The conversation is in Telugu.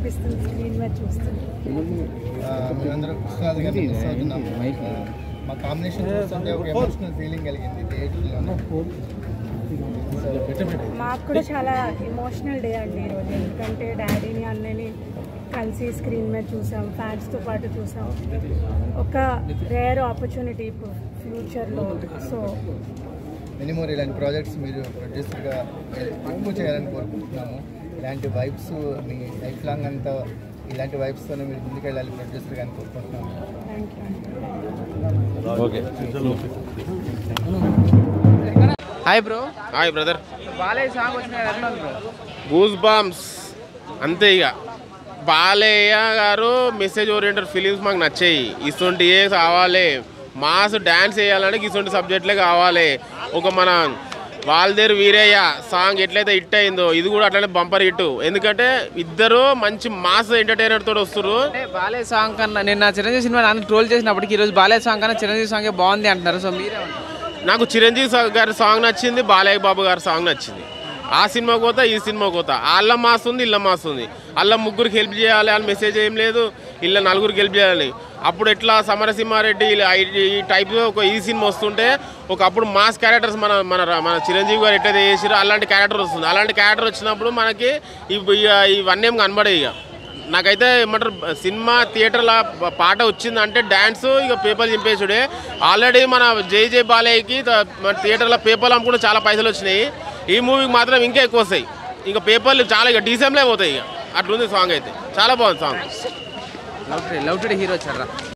అనిపిస్తుంది స్క్రీన్ మీద చూస్తుంది ఆ, మేమందరం కృష్ణరాజు గారిని మిస్ అవుతున్నాం మా కాంబినేషన్ చూస్తుంటే ఒక ఎమోషనల్ ఫీలింగ్ కలిగింది థియేటర్లో మాకు కూడా చాలా ఎమోషనల్ డే అండి ఈరోజు ఎందుకంటే డాడీని అన్నని కలిసి స్క్రీన్ మీద చూసాం ఫ్యాన్స్తో పాటు చూసాం ఒక రేర్ ఆపర్చునిటీ ఇప్పుడు ఫ్యూచర్లో సో మినిమోర్ ఇలాంటి ప్రాజెక్ట్స్ మీరు ప్రొడ్యూసర్గా ఎక్కువ చేయాలని కోరుకుంటున్నాము ఇలాంటి వైబ్స్ మీ లైఫ్ లాంగ్ అంతా ఇలాంటి వైబ్స్తోనే మీరు ముందుకెళ్ళాలి ప్రొడ్యూసర్గా అని కోరుకుంటున్నాము thank you okay hi bro hi brother Balayya song వచ్చిన ఎట్లా ఉంది బ్రో గూస్ బాంబ్స్ అంతే ఇక బాలయ్య గారు మెసేజ్ ఓరియంటెడ్ ఫిలిమ్స్ మాకు నచ్చాయి ఇటువంటి ఏ కావాలి మాస్ డ్యాన్స్ వేయాలంటే ఇటువంటి సబ్జెక్టులే కావాలి ఒక మన వాళ్ళదేరు వీరయ్య సాంగ్ ఎట్లయితే హిట్ అయిందో ఇది కూడా అట్లనే బంపర్ హిట్ ఎందుకంటే ఇద్దరు మంచి మాస్ ఎంటర్టైనర్ తోటి వస్తారు అంటే బాలయ్య సాంగ్ కన్నా నిన్న చిరంజీవి సినిమా నాన్న ట్రోల్ చేసినప్పటికి ఈరోజు బాలయ్య సాంగ్ కన్నా చిరంజీవి సాంగే బాగుంది అంటున్నారు సో మీరేమంటారు నాకు చిరంజీవి సా- గారి సాంగ్ నచ్చింది బాలయ్య బాబు గారి సాంగ్ నచ్చింది ఆ సినిమా కోత ఈ సినిమా కోత అల్ల మాస్ ఉంది ఇళ్ళ మాస్ ఉంది అల్ల ముగ్గురికి హెల్ప్ చేయాలి అని మెసేజ్ ఏం లేదు ఇళ్ళ నలుగురికి హెల్ప్ చేయాలి అప్పుడు ఎట్లా సమరసింహారెడ్డి ఇలా ఈ- ఈ టైప్ ఒక ఈ సినిమా వస్తుంటే ఒకప్పుడు మాస్ క్యారెక్టర్స్ మన మన మన చిరంజీవి గారు ఎట్లయితే చేసిరో అలాంటి క్యారెక్టర్ వస్తుంది అలాంటి క్యారెక్టర్ వచ్చినప్పుడు మనకి ఇవి- ఇక ఇవన్నీ ఏం కనబడాయి ఇక నాకైతే ఏమంటారు సినిమా థియేటర్లో పాట వచ్చిందంటే డ్యాన్స్ ఇక పేపర్ చింపేసుడే ఆల్రెడీ మన జై జై బాలయ్యకి త- మన థియేటర్లో పేపర్లు అమ్ముకుంటే చాలా పైసలు వచ్చినాయి ఈ మూవీకి మాత్రం ఇంకా ఎక్కువ వస్తాయి ఇంకా పేపర్లు చాలా ఇక డీసెంట్లే పోతాయి ఇక అట్లుంది సాంగ్ అయితే చాలా బాగుంది song love today love today hero వచ్చారా